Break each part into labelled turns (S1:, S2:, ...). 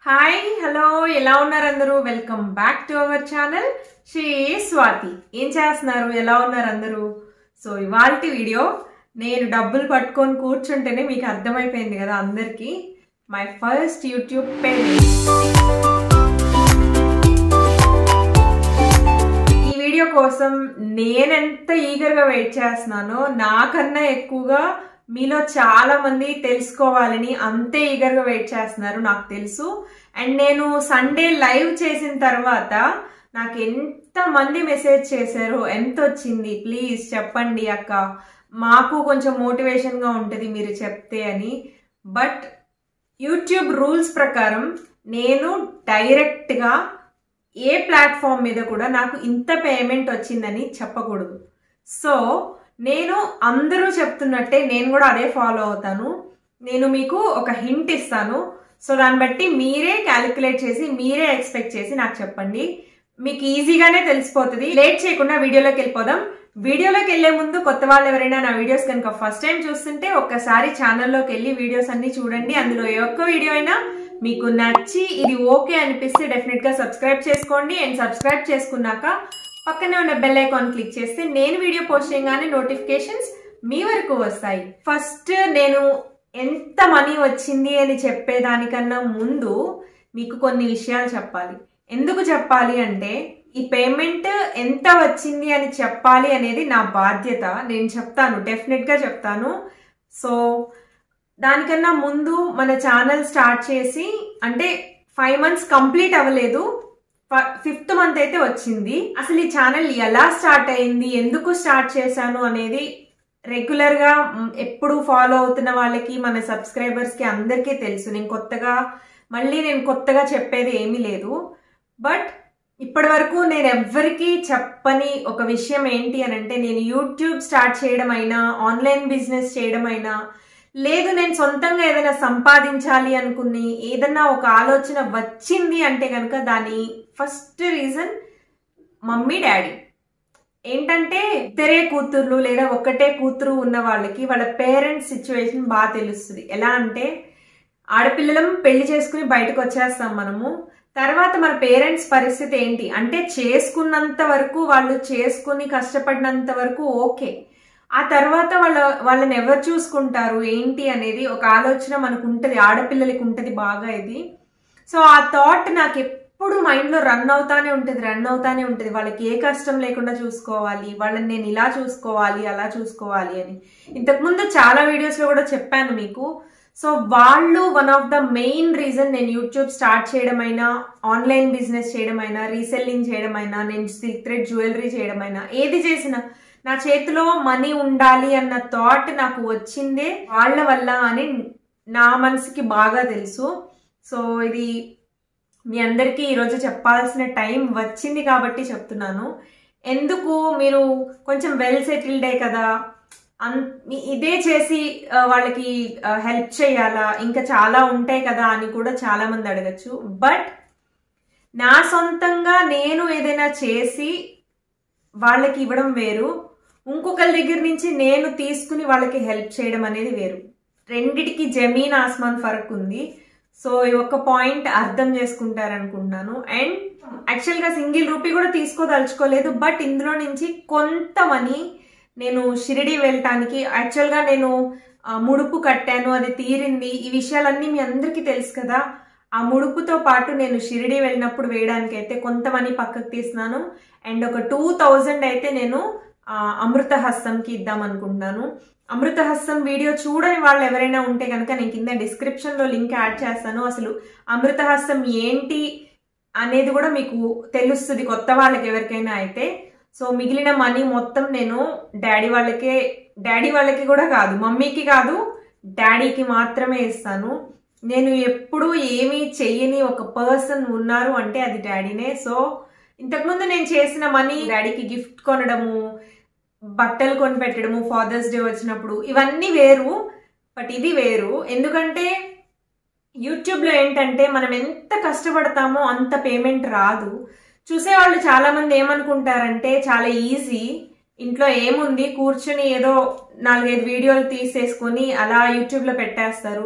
S1: hi hello ఎలా ఉన్నారు అందరూ welcome back to our channel Sri Swathi ఏం చేస్తున్నారు ఎలా ఉన్నారు అందరూ సో ఇవాళ వీడియో నేను డబ్బులు పట్టుకొని కూర్చుంటేనే మీకు అర్థమైపోయింది కదా అందరికీ మై ఫస్ట్ యూట్యూబ్ పేమెంట్ ఈ వీడియో కోసం నేనెంత ఈగర్గా వెయిట్ చేస్తున్నానో నాకన్నా ఎక్కువగా మీలో చాలా మంది తెలుసుకోవాలని అంతే ఈగర్గా వెయిట్ చేస్తున్నారు నాకు తెలుసు అండ్ నేను సండే లైవ్ చేసిన తర్వాత నాకు ఎంత మంది మెసేజ్ చేశారు ఎంత వచ్చింది ప్లీజ్ చెప్పండి అక్క మాకు కొంచెం మోటివేషన్గా ఉంటుంది మీరు చెప్తే అని బట్ యూట్యూబ్ రూల్స్ ప్రకారం నేను డైరెక్ట్గా ఏ ప్లాట్ఫామ్ మీద కూడా నాకు ఇంత పేమెంట్ వచ్చిందని చెప్పకూడదు సో నేను అందరూ చెప్తున్నట్టే నేను కూడా అదే ఫాలో అవుతాను నేను మీకు ఒక హింట్ ఇస్తాను సో దాన్ని బట్టి మీరే క్యాలిక్యులేట్ చేసి మీరే ఎక్స్పెక్ట్ చేసి నాకు చెప్పండి మీకు ఈజీగానే తెలిసిపోతుంది లేట్ చేయకుండా వీడియోలోకి వెళ్ళిపోదాం వీడియోలోకి వెళ్లే ముందు కొత్త వాళ్ళు ఎవరైనా నా వీడియోస్ కనుక ఫస్ట్ టైం చూస్తుంటే ఒక్కసారి ఛానల్లోకి వెళ్ళి వీడియోస్ అన్ని చూడండి అందులో ఏ ఒక్క వీడియో అయినా మీకు నచ్చి ఇది ఓకే అనిపిస్తే డెఫినెట్ గా సబ్స్క్రైబ్ చేసుకోండి అండ్ సబ్స్క్రైబ్ చేసుకున్నాక పక్కనే ఉన్న బెల్ ఐకాన్ క్లిక్ చేస్తే నేను వీడియో పోస్ట్ చేయగానే నోటిఫికేషన్స్ మీ వరకు వస్తాయి ఫస్ట్ నేను ఎంత మనీ వచ్చింది అని చెప్పేదానికన్నా ముందు మీకు కొన్ని విషయాలు చెప్పాలి ఎందుకు చెప్పాలి అంటే ఈ పేమెంట్ ఎంత వచ్చింది అని చెప్పాలి అనేది నా బాధ్యత నేను చెప్తాను డెఫినెట్గా చెప్తాను సో దానికన్నా ముందు మన ఛానల్ స్టార్ట్ చేసి అంటే ఫైవ్ మంత్స్ కంప్లీట్ అవ్వలేదు ఫిఫ్త్ మంత్ అయితే వచ్చింది అసలు ఈ ఛానల్ ఎలా స్టార్ట్ అయింది ఎందుకు స్టార్ట్ చేశాను అనేది రెగ్యులర్గా ఎప్పుడు ఫాలో అవుతున్న వాళ్ళకి మన సబ్స్క్రైబర్స్కి అందరికీ తెలుసు నేను కొత్తగా మళ్ళీ నేను కొత్తగా చెప్పేది ఏమీ లేదు బట్ ఇప్పటి వరకు నేను ఎవ్వరికీ చెప్పని ఒక విషయం ఏంటి అని అంటే నేను యూట్యూబ్ స్టార్ట్ చేయడం అయినా ఆన్లైన్ బిజినెస్ చేయడం అయినా లేదు నేను సొంతంగా ఏదైనా సంపాదించాలి అనుకుని ఏదన్నా ఒక ఆలోచన వచ్చింది అంటే కనుక దాని ఫస్ట్ రీజన్ మమ్మీ డాడీ ఏంటంటే ఇద్దరే కూతుర్లు లేదా ఒక్కటే కూతురు ఉన్న వాళ్ళకి వాళ్ళ పేరెంట్స్ సిచ్యువేషన్ బాగా తెలుస్తుంది ఎలా అంటే ఆడపిల్లలం పెళ్లి చేసుకుని బయటకు వచ్చేస్తాం మనము తర్వాత మన పేరెంట్స్ పరిస్థితి ఏంటి అంటే చేసుకున్నంత వరకు వాళ్ళు చేసుకుని కష్టపడినంత వరకు ఓకే ఆ తర్వాత వాళ్ళ వాళ్ళని ఎవరు చూసుకుంటారు ఏంటి అనేది ఒక ఆలోచన మనకు ఉంటుంది ఆడపిల్లలకి ఉంటుంది బాగా ఇది సో ఆ థాట్ నాకు ఎప్పుడు మైండ్లో రన్ అవుతానే ఉంటుంది రన్ అవుతానే ఉంటుంది వాళ్ళకి ఏ కష్టం లేకుండా చూసుకోవాలి వాళ్ళని నేను ఇలా చూసుకోవాలి అలా చూసుకోవాలి అని ఇంతకుముందు చాలా వీడియోస్లో కూడా చెప్పాను మీకు సో వాళ్ళు one of the main reason నేను యూట్యూబ్ స్టార్ట్ చేయడమైనా ఆన్లైన్ బిజినెస్ చేయడమైనా రీసెల్లింగ్ చేయడమైనా నేను సిల్క్ థ్రెడ్ జ్యువెలరీ చేయడమైనా ఏది చేసినా నా చేతిలో మనీ ఉండాలి అన్న థాట్ నాకు వచ్చిందే వాళ్ళ వల్ల అని నా మనసుకి బాగా తెలుసు సో ఇది మీ అందరికీ ఈరోజు చెప్పాల్సిన టైం వచ్చింది కాబట్టి చెప్తున్నాను ఎందుకు మీరు కొంచెం వెల్ సెటిల్డే కదా అన్ ఇదే చేసి వాళ్ళకి హెల్ప్ చేయాలా ఇంకా చాలా ఉంటాయి కదా అని కూడా చాలా మంది అడగచ్చు బట్ నా సొంతంగా నేను ఏదైనా చేసి వాళ్ళకి ఇవ్వడం వేరు ఇంకొకరి దగ్గర నుంచి నేను తీసుకుని వాళ్ళకి హెల్ప్ చేయడం అనేది వేరు రెండిటికి జమీన్ ఆస్మాన్ ఫరక్ ఉంది సో ఈ ఒక్క పాయింట్ అర్థం చేసుకుంటారనుకుంటున్నాను అండ్ యాక్చువల్గా సింగిల్ రూపీ కూడా తీసుకోదలుచుకోలేదు బట్ ఇందులో నుంచి కొంత మనీ నేను షిరిడి వెళ్ళటానికి యాక్చువల్గా నేను ముడుపు కట్టాను అది తీరింది ఈ విషయాలన్నీ మీ అందరికీ తెలుసు కదా ఆ ముడుపుతో పాటు నేను షిరిడి వెళ్ళినప్పుడు వేయడానికి అయితే కొంత మనీ పక్కకు తీస్తున్నాను అండ్ ఒక టూ థౌజండ్ అయితే నేను అమృత హస్తంకి ఇద్దాం అనుకుంటున్నాను అమృత హస్తం వీడియో చూడని వాళ్ళు ఎవరైనా ఉంటే కనుక నేను కింద డిస్క్రిప్షన్లో లింక్ యాడ్ చేస్తాను అసలు అమృత హస్తం ఏంటి అనేది కూడా మీకు తెలుస్తుంది కొత్త వాళ్ళకి ఎవరికైనా అయితే సో మిగిలిన మనీ మొత్తం నేను డాడీ వాళ్ళకే డాడీ వాళ్ళకి కూడా కాదు మమ్మీకి కాదు డాడీకి మాత్రమే ఇస్తాను నేను ఎప్పుడు ఏమీ చెయ్యని ఒక పర్సన్ ఉన్నారు అంటే అది డాడీనే సో ఇంతకుముందు నేను చేసిన మనీ డాడీకి గిఫ్ట్ కొనడము బట్టలు కొని పెట్టడము ఫాదర్స్ డే వచ్చినప్పుడు ఇవన్నీ వేరు బట్ ఇది వేరు ఎందుకంటే యూట్యూబ్లో ఏంటంటే మనం ఎంత కష్టపడతామో అంత పేమెంట్ రాదు చూసేవాళ్ళు చాలా మంది ఏమనుకుంటారంటే చాలా ఈజీ ఇంట్లో ఏముంది కూర్చొని ఏదో నాలుగైదు వీడియోలు తీసేసుకొని అలా యూట్యూబ్లో పెట్టేస్తారు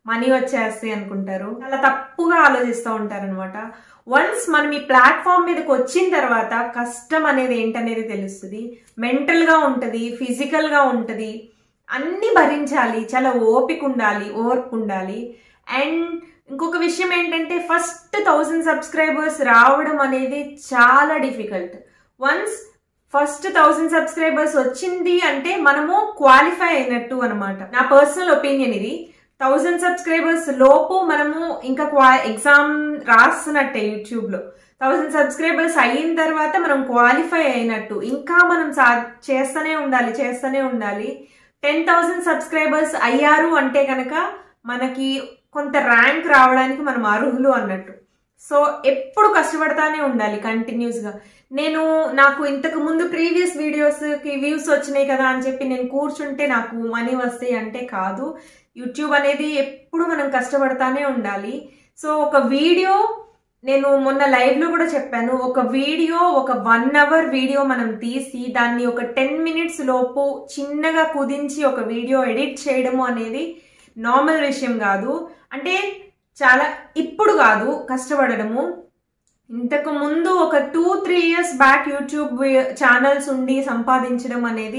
S1: మనీ వచ్చేస్తాయి అనుకుంటారు చాలా తప్పుగా ఆలోచిస్తూ ఉంటారు అనమాట వన్స్ మనం ఈ ప్లాట్ఫామ్ మీదకి వచ్చిన తర్వాత కష్టం అనేది ఏంటనేది తెలుస్తుంది మెంటల్గా ఉంటుంది ఫిజికల్గా ఉంటుంది అన్నీ భరించాలి చాలా ఓపిక ఉండాలి ఓర్పు ఉండాలి అండ్ ఇంకొక విషయం ఏంటంటే ఫస్ట్ థౌజండ్ సబ్స్క్రైబర్స్ రావడం అనేది చాలా difficult once first thousand subscribers వచ్చింది అంటే మనము క్వాలిఫై అయినట్టు అనమాట నా పర్సనల్ ఒపీనియన్ ఇది థౌజండ్ సబ్స్క్రైబర్స్ లోపు మనము ఇంకా క్వా ఎగ్జామ్ రాస్తున్నట్టే యూట్యూబ్లో థౌజండ్ సబ్స్క్రైబర్స్ అయిన తర్వాత మనం క్వాలిఫై అయినట్టు ఇంకా మనం సా చేస్తూనే ఉండాలి చేస్తూనే ఉండాలి టెన్ థౌజండ్ సబ్స్క్రైబర్స్ అయ్యారు అంటే కనుక మనకి కొంత ర్యాంక్ రావడానికి మనం అర్హులు అన్నట్టు సో ఎప్పుడు కష్టపడతానే ఉండాలి కంటిన్యూస్గా నేను నాకు ఇంతకు ముందు ప్రీవియస్ వీడియోస్కి వ్యూస్ వచ్చినాయి కదా అని చెప్పి నేను కూర్చుంటే నాకు మనీ వస్తాయి అంటే కాదు యూట్యూబ్ అనేది ఎప్పుడు మనం కష్టపడతానే ఉండాలి సో ఒక వీడియో నేను మొన్న లైవ్లో కూడా చెప్పాను ఒక వీడియో ఒక వన్ అవర్ వీడియో మనం తీసి దాన్ని ఒక టెన్ మినిట్స్ లోపు చిన్నగా కుదించి ఒక వీడియో ఎడిట్ చేయడము అనేది నార్మల్ విషయం కాదు అంటే చాలా ఇప్పుడు కాదు కష్టపడడము ఇంతకు ముందు ఒక two three years back YouTube channels ఉండి సంపాదించడం అనేది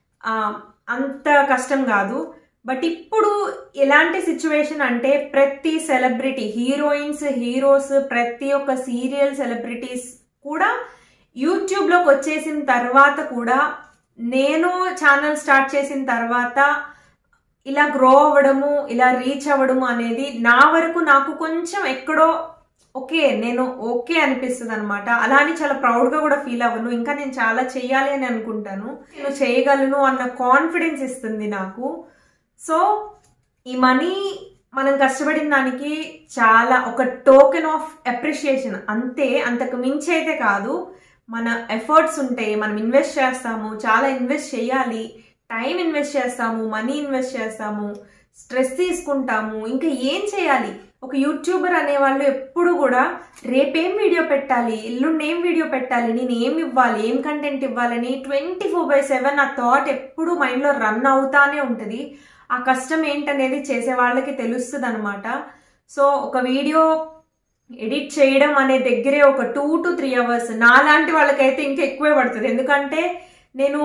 S1: అంత కష్టం కాదు బట్ ఇప్పుడు ఎలాంటి సిచ్యువేషన్ అంటే ప్రతి సెలబ్రిటీ హీరోయిన్స్ హీరోస్ ప్రతి ఒక్క సీరియల్ సెలబ్రిటీస్ కూడా యూట్యూబ్లోకి వచ్చేసిన తర్వాత కూడా నేను ఛానల్ స్టార్ట్ చేసిన తర్వాత ఇలా గ్రో అవ్వడము ఇలా రీచ్ అవ్వడము అనేది నా వరకు నాకు కొంచెం ఎక్కడో ఓకే నేను ఓకే అనిపిస్తుంది అనమాట అలా అని చాలా ప్రౌడ్గా కూడా ఫీల్ అవ్వను ఇంకా నేను చాలా చెయ్యాలి అని అనుకుంటాను నేను చేయగలను అన్న కాన్ఫిడెన్స్ ఇస్తుంది నాకు సో ఈ మనీ మనం కష్టపడిన దానికి చాలా ఒక టోకెన్ ఆఫ్ అప్రిషియేషన్ అంతే అంతకు మించి అయితే కాదు మన ఎఫర్ట్స్ ఉంటాయి మనం ఇన్వెస్ట్ చేస్తాము చాలా ఇన్వెస్ట్ చేయాలి టైం ఇన్వెస్ట్ చేస్తాము మనీ ఇన్వెస్ట్ చేస్తాము స్ట్రెస్ తీసుకుంటాము ఇంకా ఏం చేయాలి ఒక యూట్యూబర్ అనేవాళ్ళు ఎప్పుడు కూడా రేపేం వీడియో పెట్టాలి ఎల్లుండి ఏం వీడియో పెట్టాలి నేను ఏం ఇవ్వాలి ఏం కంటెంట్ ఇవ్వాలని ట్వంటీ ఫోర్ బై సెవెన్ ఆ థాట్ ఎప్పుడు మైండ్లో రన్ అవుతానే ఉంటుంది ఆ కష్టం ఏంటనేది చేసే వాళ్ళకి తెలుస్తుంది అనమాట సో ఒక వీడియో ఎడిట్ చేయడం అనే దగ్గరే ఒక టూ టు త్రీ అవర్స్ నాలాంటి వాళ్ళకైతే ఇంకా ఎక్కువే పడుతుంది ఎందుకంటే నేను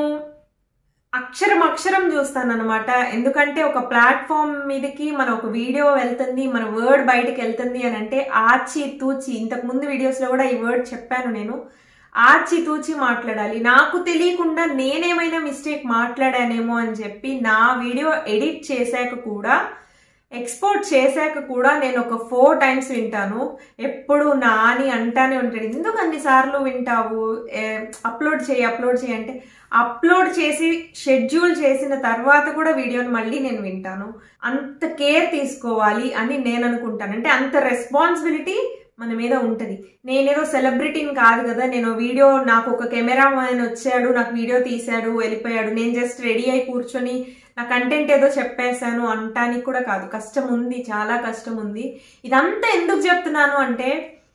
S1: అక్షరం అక్షరం చూస్తాను అనమాట ఎందుకంటే ఒక ప్లాట్ఫామ్ మీదకి మన ఒక వీడియో వెళ్తుంది మన వర్డ్ బయటకు వెళ్తుంది అని అంటే ఆచి తూచి ఇంతకు ముందు వీడియోస్లో కూడా ఈ వర్డ్ చెప్పాను నేను ఆచి తూచి మాట్లాడాలి నాకు తెలియకుండా నేనేమైనా మిస్టేక్ మాట్లాడానేమో అని చెప్పి నా వీడియో ఎడిట్ చేశాక కూడా ఎక్స్పోర్ట్ చేశాక కూడా నేను ఒక ఫోర్ టైమ్స్ వింటాను ఎప్పుడు నాని అంటానే ఉంటాడు ఎందుకు అన్నిసార్లు వింటావు అప్లోడ్ చేయి అప్లోడ్ చేయి అంటే అప్లోడ్ చేసి షెడ్యూల్ చేసిన తర్వాత కూడా వీడియోని మళ్ళీ నేను వింటాను అంత కేర్ తీసుకోవాలి అని నేను అనుకుంటాను అంటే అంత రెస్పాన్సిబిలిటీ మన మీద ఉంటుంది నేనేదో సెలబ్రిటీని కాదు కదా నేను వీడియో నాకు ఒక కెమెరా మ్యాన్ వచ్చాడు నాకు వీడియో తీశాడు వెళ్ళిపోయాడు నేను జస్ట్ రెడీ అయి కూర్చొని నా కంటెంట్ ఏదో చెప్పేశాను అంటానికి కూడా కాదు కష్టం ఉంది చాలా కష్టం ఉంది ఇదంతా ఎందుకు చెప్తున్నాను అంటే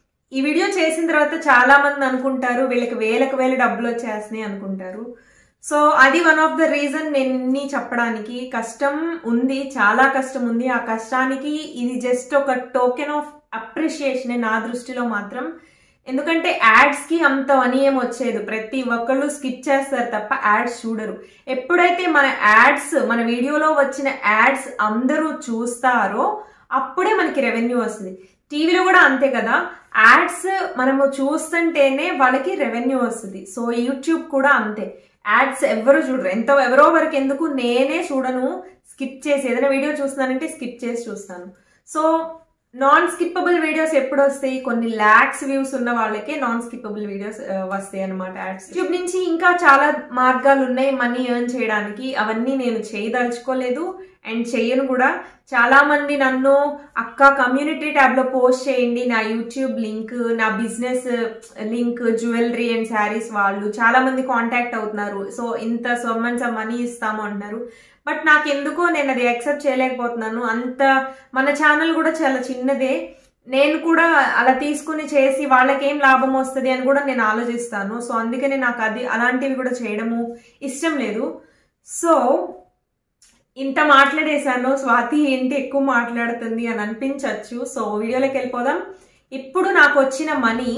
S1: ఈ వీడియో చేసిన తర్వాత చాలా మంది అనుకుంటారు వీళ్ళకి వేలకు వేలు డబ్బులు వచ్చేస్తున్నాయి అనుకుంటారు సో అది వన్ ఆఫ్ ద రీజన్ నేను ఇన్ని చెప్పడానికి కష్టం ఉంది చాలా కష్టం ఉంది ఆ కష్టానికి ఇది జస్ట్ ఒక టోకెన్ ఆఫ్ అప్రిషియేషన్ నా దృష్టిలో మాత్రం ఎందుకంటే యాడ్స్కి అంత అని ఏం వచ్చేది ప్రతి ఒక్కళ్ళు స్కిప్ చేస్తారు తప్ప యాడ్స్ చూడరు ఎప్పుడైతే మన యాడ్స్ మన వీడియోలో వచ్చిన యాడ్స్ అందరూ చూస్తారో అప్పుడే మనకి రెవెన్యూ వస్తుంది టీవీలో కూడా అంతే కదా యాడ్స్ మనము చూస్తుంటేనే వాళ్ళకి రెవెన్యూ వస్తుంది సో యూట్యూబ్ కూడా అంతే యాడ్స్ ఎవరు చూడరు ఎంత ఎవరో వరకు ఎందుకు నేనే చూడను స్కిప్ చేసి ఏదైనా వీడియో చూస్తున్నానంటే స్కిప్ చేసి చూస్తాను సో నాన్ స్కిప్పబుల్ వీడియోస్ ఎప్పుడు వస్తాయి కొన్ని ల్యాక్స్ వ్యూస్ ఉన్న వాళ్ళకే నాన్ స్కిప్పబుల్ వీడియోస్ వస్తాయి అనమాట యాడ్స్ యూట్యూబ్ నుంచి ఇంకా చాలా మార్గాలు ఉన్నాయి మనీ ఎర్న్ చేయడానికి అవన్నీ నేను చేయదలుచుకోలేదు అండ్ చెయ్యను కూడా చాలా మంది నన్ను అక్క కమ్యూనిటీ ట్యాబ్ లో పోస్ట్ చేయండి నా యూట్యూబ్ లింక్ నా business link jewellery and saris వాళ్ళు చాలా మంది కాంటాక్ట్ అవుతున్నారు సో ఇంత సొమ్మన్స్ మనీ ఇస్తాము అంటున్నారు బట్ నాకు ఎందుకో నేను అది యాక్సెప్ట్ చేయలేకపోతున్నాను అంత మన ఛానల్ కూడా చాలా చిన్నదే నేను కూడా అలా తీసుకుని చేసి వాళ్ళకి ఏం లాభం వస్తుంది అని కూడా నేను ఆలోచిస్తాను సో అందుకనే నాకు అది అలాంటివి కూడా చేయడము ఇష్టం లేదు సో ఇంత మాట్లాడేశాను స్వాతి ఏంటి ఎక్కువ మాట్లాడుతుంది అని అనిపించవచ్చు సో వీడియోలోకి వెళ్ళిపోదాం ఇప్పుడు నాకు వచ్చిన మనీ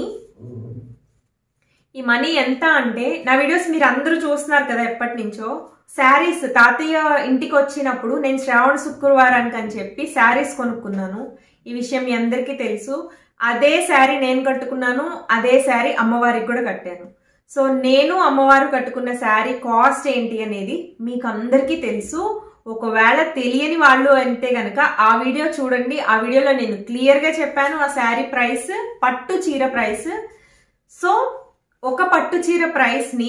S1: ఈ మనీ ఎంత అంటే నా వీడియోస్ మీరు అందరూ చూస్తున్నారు కదా ఎప్పటి నుంచో శారీస్ తాతయ్య ఇంటికి వచ్చినప్పుడు నేను శ్రావణ శుక్రవారానికి అని చెప్పి శారీస్ కొనుక్కున్నాను ఈ విషయం మీ అందరికీ తెలుసు అదే శారీ నేను కట్టుకున్నాను అదే శారీ అమ్మవారికి కూడా కట్టాను సో నేను అమ్మవారు కట్టుకున్న శారీ కాస్ట్ ఏంటి అనేది మీకు అందరికీ తెలుసు ఒకవేళ తెలియని వాళ్ళు అంటే గనక ఆ వీడియో చూడండి ఆ వీడియోలో నేను క్లియర్గా చెప్పాను ఆ శారీ ప్రైస్ పట్టు చీర ప్రైస్ సో ఒక పట్టు చీర ప్రైస్ని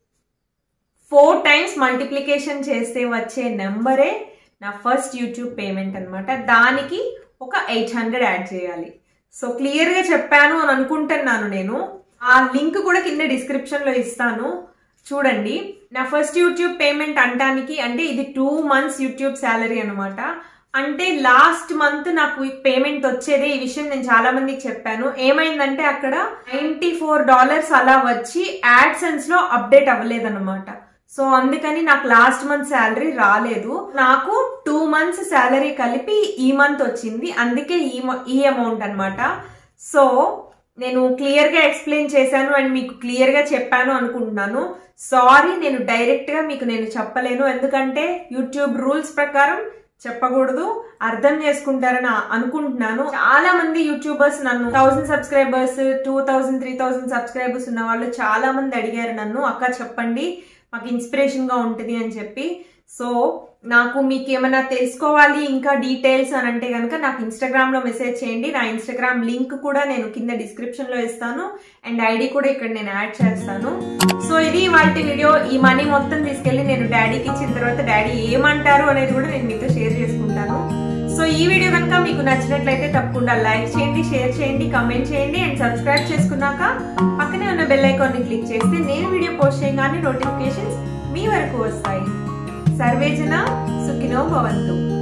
S1: ఫోర్ టైమ్స్ మల్టిప్లికేషన్ చేస్తే వచ్చే నెంబరే నా ఫస్ట్ యూట్యూబ్ పేమెంట్ అనమాట దానికి ఒక ఎయిట్ హండ్రెడ్ యాడ్ చేయాలి సో క్లియర్గా చెప్పాను అని అనుకుంటున్నాను నేను ఆ లింక్ కూడా కింద డిస్క్రిప్షన్లో ఇస్తాను చూడండి నా ఫస్ట్ యూట్యూబ్ పేమెంట్ అంటానికి అంటే ఇది టూ మంత్స్ యూట్యూబ్ శాలరీ అనమాట అంటే లాస్ట్ మంత్ నాకు పేమెంట్ వచ్చేదే ఈ విషయం నేను చాలా మందికి చెప్పాను ఏమైందంటే అక్కడ నైంటీ ఫోర్ డాలర్స్ అలా వచ్చి యాడ్సెన్స్ లో అప్డేట్ అవ్వలేదన్నమాట సో అందుకని నాకు లాస్ట్ మంత్ శాలరీ రాలేదు నాకు టూ మంత్స్ శాలరీ కలిపి ఈ మంత్ వచ్చింది అందుకే ఈ ఈ అమౌంట్ అనమాట సో నేను క్లియర్గా ఎక్స్ప్లెయిన్ చేశాను అండ్ మీకు క్లియర్గా చెప్పాను అనుకుంటున్నాను సారీ నేను డైరెక్ట్గా మీకు నేను చెప్పలేను ఎందుకంటే యూట్యూబ్ రూల్స్ ప్రకారం చెప్పకూడదు అర్థం చేసుకుంటారని అనుకుంటున్నాను చాలా మంది యూట్యూబర్స్ నన్ను thousand subscribers two thousand three thousand subscribers ఉన్న వాళ్ళు చాలా మంది అడిగారు నన్ను అక్క చెప్పండి మాకు ఇన్స్పిరేషన్ గా ఉంటుంది అని చెప్పి సో నాకు మీకు ఏమైనా తెలుసుకోవాలి ఇంకా డీటెయిల్స్ అని అంటే కనుక నాకు ఇన్స్టాగ్రామ్ లో మెసేజ్ చేయండి నా ఇన్స్టాగ్రామ్ లింక్ కూడా నేను కింద డిస్క్రిప్షన్ లో ఇస్తాను అండ్ ఐడి కూడా ఇక్కడ నేను యాడ్ చేస్తాను సో ఇది వాటి వీడియో ఈ మనీ మొత్తం తీసుకెళ్లి నేను డాడీకి ఇచ్చిన తర్వాత డాడీ ఏమంటారు అనేది కూడా నేను మీతో షేర్ చేసుకుంటాను సో ఈ వీడియో కనుక మీకు నచ్చినట్లయితే తప్పకుండా లైక్ చేయండి షేర్ చేయండి కమెంట్ చేయండి అండ్ సబ్స్క్రైబ్ చేసుకున్నాక పక్కనే ఉన్న బెల్ ఐకాన్ని క్లిక్ చేస్తే నేను వీడియో పోస్ట్ చేయగానే నోటిఫికేషన్స్ మీ వరకు వస్తాయి సర్వేజన సుఖినో భవంతు